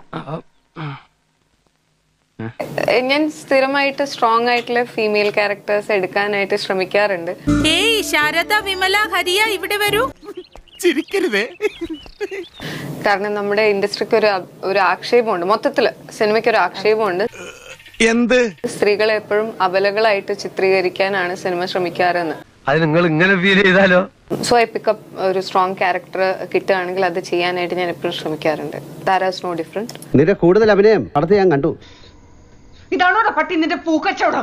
ഞാൻ സ്ഥിരമായിട്ട് സ്ട്രോങ് ആയിട്ടുള്ള ഫീമെയിൽ ക്യാരക്ടേഴ്സ് എടുക്കാനായിട്ട് ശ്രമിക്കാറുണ്ട് ഏയ് ശാരദ വിമല ഹരിയ ഇവിടെ വരൂ ചിരിക്കരുതേ കാരണം നമ്മുടെ ഇൻഡസ്ട്രിക്ക് ഒരു അ- ഒരു ആക്ഷേപമുണ്ട് മൊത്തത്തില് സിനിമയ്ക്ക് ഒരു ആക്ഷേപമുണ്ട് എന്ത് സ്ത്രീകളെ എപ്പോഴും അബലകളായിട്ട് ചിത്രീകരിക്കാനാണ് സിനിമ ശ്രമിക്കാറെന്ന് അത് നിങ്ങൾ ഇങ്ങനെ ഫീൽ ചെയ്താലോ സോ ഐ പിക്കപ്പ് ഒരു സ്ട്രോങ് ക്യാരക്ടർ കിട്ടുകയാണെങ്കിൽ അത് ചെയ്യാനായിട്ട് ഞാൻ എപ്പോഴും ശ്രമിക്കാറുണ്ട് ദാരാസ് നോ ഡിഫറെന്റ് നിന്റെ കൂടുതൽ അഭിനയം അടുത്ത് ഞാൻ കണ്ടു ഇതാണോടാ പട്ടി നിന്റെ പൂക്കച്ചവടം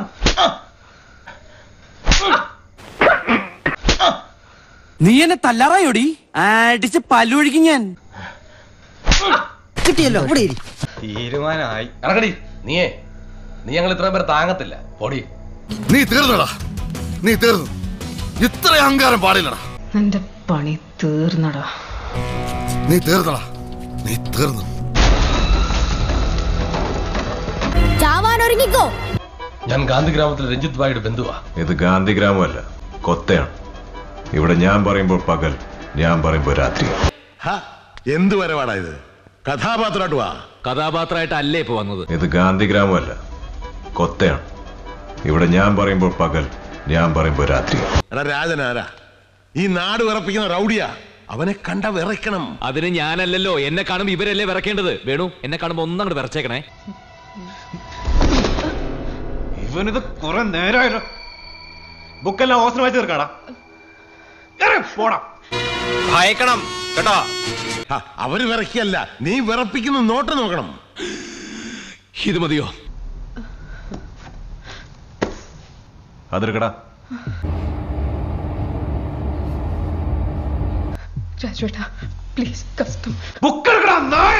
നീ എന്നെ തല്ലാറായോടി അടിച്ച് പല്ലൊഴിക്കും ഞാൻ കിട്ടിയല്ലോ ഇവിടെ ഇരി. തീരുമാനമായി ഇറങ്ങടി നീയേ നീ ഞങ്ങൾ ഇത്രയും പേര് താങ്ങത്തില്ല പൊടി നീ തീർന്നടാ നീ തീർന്നു ഇത്ര അഹങ്കാരം പാടില്ലടാ നിന്റെ പണി തീർന്നടാ നീ തീർന്നടാ നീ തീർന്നു ചാവാൻ ഒരുങ്ങിക്കോ ഞാൻ ഗാന്ധി ഗ്രാമത്തിൽ രഞ്ജിത് ഭായിയുടെ ബന്ധുവാ ഇത് ഗാന്ധിഗ്രാമമല്ല കൊത്തയാണ് ഇവിടെ ഞാൻ പറയുമ്പോൾ പകൽ ഞാൻ പറയുമ്പോൾ രാത്രി എന്ത് വരവാടാ ഇത് കഥാപാത്രമായിട്ട് വാ കഥാപാത്രമായിട്ടല്ലേ ഇപ്പൊ വന്നത് ഇത് ഗാന്ധിഗ്രാമമല്ല കൊത്തയാണ് ഇവിടെ ഞാൻ പറയുമ്പോൾ പകൽ ഞാൻ പറയുമ്പോൾ രാത്രി എടാ രാജനാരാ ഈ നാട് വിറപ്പിക്കുന്ന റൗഡിയാ അവനെ കണ്ട വിറയ്ക്കണം അതിന് ഞാനല്ലല്ലോ എന്നെ കാണുമ്പോ ഇവരല്ലേ വിറക്കേണ്ടത് വേണു എന്നെ കാണുമ്പോ ഒന്നങ്ങോട്ട് വിറച്ചേക്കണേ ഇവനിത് കുറെ നേരമായല്ലോ ബുക്കെല്ലാം ഓസന വായിച്ചു തീർക്കാടാ പോടാ ഭയക്കണം കേട്ടോ ഹ, അവര് വിറയ്ക്കല്ല നീ വിറപ്പിക്കുന്ന നോട്ട് നോക്കണം ഇത് മതിയോ അതെടുക്കടാ രാജുവേട്ടാ പ്ലീസ് കഷ്ടം ബുക്കെടുക്കടാ നായ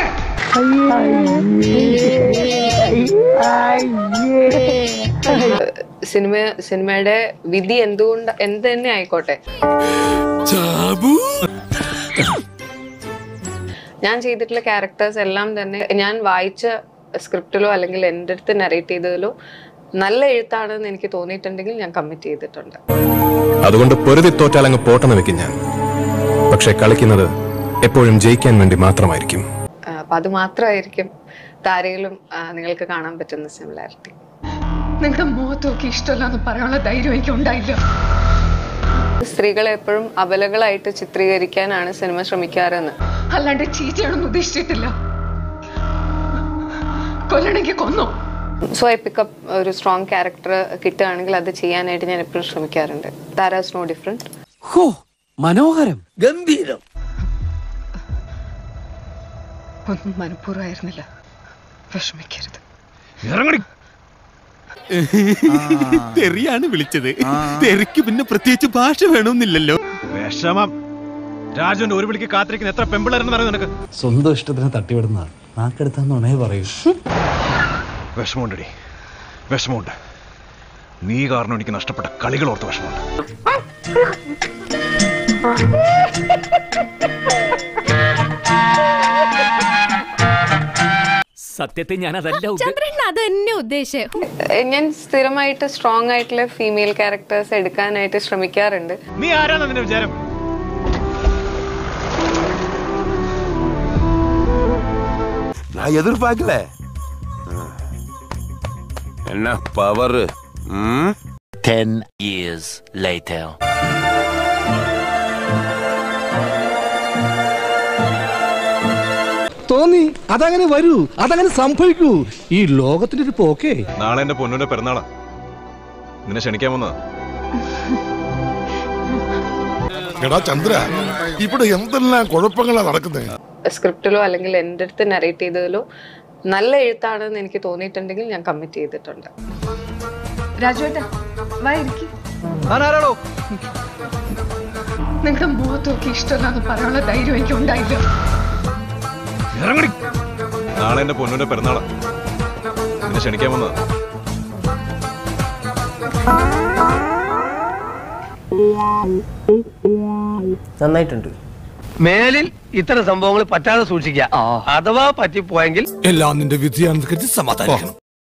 സിനിമ സിനിമയുടെ വിധി എന്തുകൊണ്ട് എന്ത് തന്നെ ആയിക്കോട്ടെ ഞാൻ ചെയ്തിട്ടുള്ള ക്യാരക്ടേഴ്സ് എല്ലാം തന്നെ ഞാൻ വായിച്ച സ്ക്രിപ്റ്റിലോ അല്ലെങ്കിൽ എൻ്റെ അടുത്ത് നറേറ്റ് ചെയ്തതിലോ നല്ല എഴുത്താണെന്ന് എനിക്ക് തോന്നിയിട്ടുണ്ടെങ്കിൽ ഞാൻ കമ്മിറ്റ് ചെയ്തിട്ടുണ്ട് അതുകൊണ്ട് പൊരുതി തോറ്റാലങ്ങ് പോട്ടെന്ന് വെക്കും ഞാൻ പക്ഷെ കളിക്കുന്നത് എപ്പോഴും ജയിക്കാൻ വേണ്ടി മാത്രമായിരിക്കും ആ, അപ്പൊ അത് മാത്രമായിരിക്കും താരയിലും ആ, നിങ്ങൾക്ക് കാണാൻ പറ്റുന്ന സിമിലാരിറ്റി നിങ്ങളുടെ മുഖത്ത് നോക്കി ഇഷ്ടമല്ലാന്ന് പറയാനുള്ള ധൈര്യം എനിക്ക് ഉണ്ടായില്ല സ്ത്രീകളെ എപ്പോഴും അബലകളായിട്ട് ചിത്രീകരിക്കാനാണ് സിനിമ ശ്രമിക്കാറെന്ന് അല്ലാണ്ട് ചീച്ചയാണെന്ന് ഉദ്ദേശിച്ചിട്ടില്ല കൊല്ലണമെങ്കിൽ കൊന്നോ സോ ഐ പിക്കപ്പ് ഒരു സ്ട്രോങ് ക്യാരക്ടർ കിട്ടുകയാണെങ്കിൽ അത് ചെയ്യാനായിട്ട് ഞാൻ എപ്പോഴും ശ്രമിക്കാറുണ്ട് ദാരാസ് നോ ഡിഫറെന്റ് ഹോ മനോഹരം ഗംഭീരം ഒന്നും മനഃപൂർവ്വമായിരുന്നില്ല വിഷമിക്കരുത് ഇറങ്ങടി തെറിയാണ് വിളിച്ചത് തെറിക്ക് പിന്നെ പ്രത്യേകിച്ച് ഭാഷ വേണമെന്നില്ലല്ലോ വിഷമം രാജുവിന്റെ ഒരു വിളിക്ക് കാത്തിരിക്കുന്ന എത്ര പെമ്പിളരെന്ന് അറിയോ നിനക്ക് സ്വന്തം ഇഷ്ടത്തിന് തട്ടിവിടുന്നതാണ് നാക്കെടുത്താന്നുണേ പറയൂ വിഷമമുണ്ടടി വിഷമമുണ്ട് നീ കാരണം എനിക്ക് നഷ്ടപ്പെട്ട കളികൾ ഓർത്ത് വിഷമമുണ്ട് സത്യത്തിൽ ഞാൻ അതല്ല ചന്ദ്രൻ അത് തന്നെ ഉദ്ദേശിച്ചേ ഞാൻ സ്ഥിരമായിട്ട് സ്ട്രോങ് ആയിട്ടുള്ള ഫീമെയിൽ ക്യാരക്ടേഴ്സ് എടുക്കാനായിട്ട് ശ്രമിക്കാറുണ്ട് നീ ആരാണ് നിന്റെ വിചാരം ഞാൻ എതിർപ്പാക്കലേ എന്നാ പവർ Ten years later. തോന്നി അതങ്ങനെ വരൂ അതങ്ങനെ സംഭവിക്കൂ ഈ ലോകത്തിന്റെ ഒരു പോക്കേ നാളെ എന്റെ പൊന്നുന്റെ പിറന്നാളാ നിന്നെ ക്ഷണിക്കാൻ വന്നതാ എടാ ചന്ദ്ര ഇവിടെ എന്തെല്ലാം കുഴപ്പങ്ങളാ നടക്കുന്നത് സ്ക്രിപ്റ്റിലോ അല്ലെങ്കിൽ എൻ്റെ അടുത്ത് നറേറ്റ് ചെയ്തതിലോ നല്ല എഴുത്താണെന്ന് എനിക്ക് തോന്നിയിട്ടുണ്ടെങ്കിൽ ഞാൻ കമ്മിറ്റ് ചെയ്തിട്ടുണ്ട് രാജുവേട്ടാ വാ ഇരിക്കി ആരാളോ നിങ്ങളുടെ മുഖത്ത് നോക്കി ഇഷ്ടമല്ലാന്ന് പറയാനുള്ള ധൈര്യം എനിക്ക് ഉണ്ടായില്ല ഇറങ്ങടി നാളെ എന്റെ പൊന്നുന്റെ പിറന്നാളാ നിന്നെ ക്ഷണിക്കാൻ വന്നതാ നന്നായിട്ടുണ്ട് മേലിൽ ഇത്തരം സംഭവങ്ങൾ പറ്റാതെ സൂക്ഷിക്കുക അഥവാ പറ്റിപ്പോയെങ്കിൽ എല്ലാം നിന്റെ വിധിയാണെന്ന് കരുതി സമാധാനിക്കണം